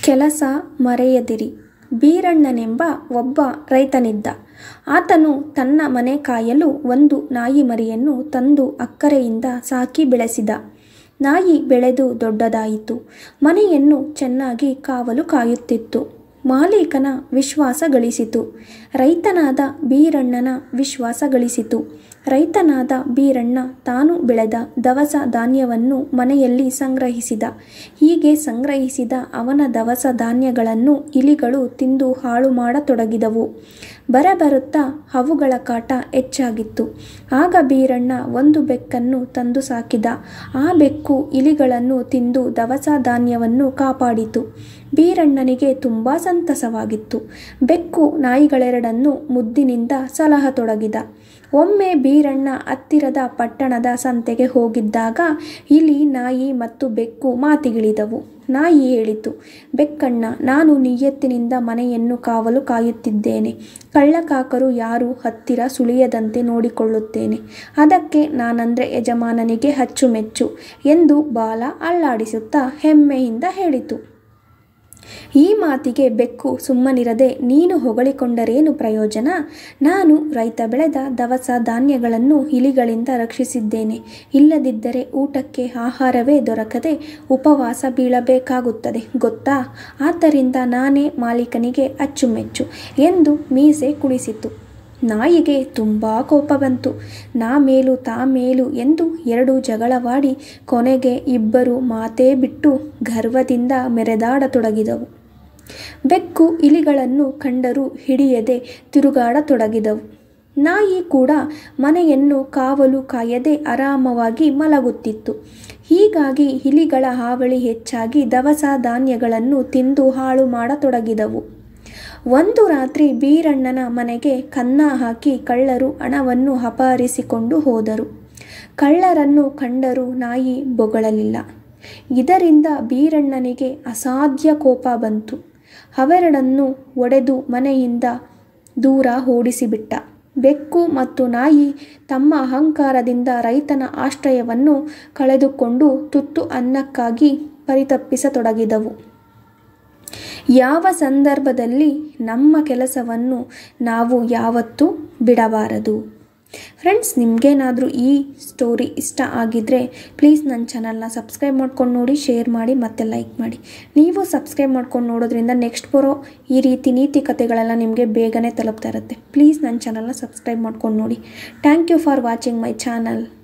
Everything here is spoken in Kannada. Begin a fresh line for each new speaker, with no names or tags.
ಕೆಲಸ ಮರೆಯದಿರಿ ಬೀರಣ್ಣನೆಂಬ ಒಬ್ಬ ರೈತನಿದ್ದ ಆತನು ತನ್ನ ಮನೆ ಕಾಯಲು ಒಂದು ನಾಯಿ ಮರಿಯನ್ನು ತಂದು ಅಕ್ಕರೆಯಿಂದ ಸಾಕಿ ಬೆಳೆಸಿದ ನಾಯಿ ಬೆಳೆದು ದೊಡ್ಡದಾಯಿತು ಮನೆಯನ್ನು ಚೆನ್ನಾಗಿ ಕಾವಲು ಕಾಯುತ್ತಿತ್ತು ಮಾಲೀಕನ ವಿಶ್ವಾಸ ಗಳಿಸಿತು ರೈತನಾದ ಬೀರಣ್ಣನ ವಿಶ್ವಾಸ ಗಳಿಸಿತು ರೈತನಾದ ಬೀರಣ್ಣ ತಾನು ಬೆಳೆದ ದವಸ ಧಾನ್ಯವನ್ನು ಮನೆಯಲ್ಲಿ ಸಂಗ್ರಹಿಸಿದ ಹೀಗೆ ಸಂಗ್ರಹಿಸಿದ ಅವನ ದವಸ ಧಾನ್ಯಗಳನ್ನು ಇಲಿಗಳು ತಿಂದು ಹಾಳು ಮಾಡತೊಡಗಿದವು ಬರಬರುತ್ತಾ ಅವುಗಳ ಕಾಟ ಹೆಚ್ಚಾಗಿತ್ತು ಆಗ ಬೀರಣ್ಣ ಒಂದು ಬೆಕ್ಕನ್ನು ತಂದು ಸಾಕಿದ ಆ ಬೆಕ್ಕು ಇಲಿಗಳನ್ನು ತಿಂದು ದವಸ ಧಾನ್ಯವನ್ನು ಕಾಪಾಡಿತು ಬೀರಣ್ಣನಿಗೆ ತುಂಬ ಸಂತಸವಾಗಿತ್ತು ಬೆಕ್ಕು ನಾಯಿಗಳೆರಡನ್ನು ಮುದ್ದಿನಿಂದ ಸಲಹತೊಡಗಿದ ಒಮ್ಮೆ ಬೀರಣ್ಣ ಹತ್ತಿರದ ಪಟ್ಟಣದ ಸಂತೆಗೆ ಹೋಗಿದ್ದಾಗ ಇಲಿ ನಾಯಿ ಮತ್ತು ಬೆಕ್ಕು ಮಾತಿಗಿಳಿದವು ನಾಯಿ ಹೇಳಿತು ಬೆಕ್ಕಣ್ಣ ನಾನು ನಿಯತ್ತಿನಿಂದ ಮನೆಯನ್ನು ಕಾವಲು ಕಾಯುತ್ತಿದ್ದೇನೆ ಕಳ್ಳಕಾಕರು ಯಾರು ಹತ್ತಿರ ಸುಳಿಯದಂತೆ ನೋಡಿಕೊಳ್ಳುತ್ತೇನೆ ಅದಕ್ಕೆ ನಾನಂದ್ರೆ ಯಜಮಾನನಿಗೆ ಅಚ್ಚುಮೆಚ್ಚು ಎಂದು ಬಾಲ ಅಲ್ಲಾಡಿಸುತ್ತಾ ಹೆಮ್ಮೆಯಿಂದ ಹೇಳಿತು ಈ ಮಾತಿಗೆ ಬೆಕ್ಕು ಸುಮ್ಮನಿರದೆ ನೀನು ಹೊಗಳಿಕೊಂಡರೇನು ಪ್ರಯೋಜನ ನಾನು ರೈತ ಬೆಳೆದ ದವಸ ಧಾನ್ಯಗಳನ್ನು ಇಲಿಗಳಿಂದ ರಕ್ಷಿಸಿದ್ದೇನೆ ಇಲ್ಲದಿದ್ದರೆ ಊಟಕ್ಕೆ ಆಹಾರವೇ ದೊರಕದೆ ಉಪವಾಸ ಬೀಳಬೇಕಾಗುತ್ತದೆ ಗೊತ್ತಾ ಆದ್ದರಿಂದ ನಾನೇ ಮಾಲೀಕನಿಗೆ ಅಚ್ಚುಮೆಚ್ಚು ಎಂದು ಮೀಸೆ ಕುಳಿಸಿತು ನಾಯಿಗೆ ತುಂಬ ಕೋಪ ಬಂತು ನಾ ಮೇಲು ತಾ ಮೇಲು ಎಂದು ಎರಡು ಜಗಳವಾಡಿ ಕೊನೆಗೆ ಇಬ್ಬರು ಮಾತೇ ಬಿಟ್ಟು ಗರ್ವದಿಂದ ಮೆರೆದಾಡತೊಡಗಿದವು ಬೆಕ್ಕು ಇಲಿಗಳನ್ನು ಕಂಡರೂ ಹಿಡಿಯದೆ ತಿರುಗಾಡತೊಡಗಿದವು ನಾಯಿ ಕೂಡ ಮನೆಯನ್ನು ಕಾವಲು ಕಾಯದೆ ಆರಾಮವಾಗಿ ಮಲಗುತ್ತಿತ್ತು ಹೀಗಾಗಿ ಇಲಿಗಳ ಹಾವಳಿ ಹೆಚ್ಚಾಗಿ ದವಸ ಧಾನ್ಯಗಳನ್ನು ತಿಂದು ಹಾಳು ಮಾಡತೊಡಗಿದವು ಒಂದು ರಾತ್ರಿ ಬೀರಣ್ಣನ ಮನೆಗೆ ಕನ್ನ ಹಾಕಿ ಕಳ್ಳರು ಹಣವನ್ನು ಅಪಹರಿಸಿಕೊಂಡು ಹೋದರು ಕಳ್ಳರನ್ನು ಕಂಡರೂ ನಾಯಿ ಬೊಗಳಲಿಲ್ಲ ಇದರಿಂದ ಬೀರಣ್ಣನಿಗೆ ಅಸಾಧ್ಯ ಕೋಪ ಬಂತು ಅವೆರಡನ್ನು ಒಡೆದು ಮನೆಯಿಂದ ದೂರ ಓಡಿಸಿಬಿಟ್ಟ ಬೆಕ್ಕು ಮತ್ತು ನಾಯಿ ತಮ್ಮ ಅಹಂಕಾರದಿಂದ ರೈತನ ಆಶ್ರಯವನ್ನು ಕಳೆದುಕೊಂಡು ತುತ್ತು ಅನ್ನಕ್ಕಾಗಿ ಪರಿತಪ್ಪಿಸತೊಡಗಿದವು ಯಾವ ಸಂದರ್ಭದಲ್ಲಿ ನಮ್ಮ ಕೆಲಸವನ್ನು ನಾವು ಯಾವತ್ತೂ ಬಿಡಬಾರದು ಫ್ರೆಂಡ್ಸ್ ನಿಮಗೇನಾದರೂ ಈ ಸ್ಟೋರಿ ಇಷ್ಟ ಆಗಿದ್ದರೆ ಪ್ಲೀಸ್ ನನ್ನ ಚಾನಲ್ನ ಸಬ್ಸ್ಕ್ರೈಬ್ ಮಾಡ್ಕೊಂಡು ನೋಡಿ ಶೇರ್ ಮಾಡಿ ಮತ್ತು ಲೈಕ್ ಮಾಡಿ ನೀವು ಸಬ್ಸ್ಕ್ರೈಬ್ ಮಾಡ್ಕೊಂಡು ನೋಡೋದ್ರಿಂದ ನೆಕ್ಸ್ಟ್ ಬರೋ ಈ ರೀತಿ ನೀತಿ ಕಥೆಗಳೆಲ್ಲ ನಿಮಗೆ ಬೇಗನೆ ತಲುಪ್ತಾ ಇರುತ್ತೆ ಪ್ಲೀಸ್ ನನ್ನ ಚಾನಲ್ನ ಸಬ್ಸ್ಕ್ರೈಬ್ ಮಾಡ್ಕೊಂಡು ನೋಡಿ thank you for watching my channel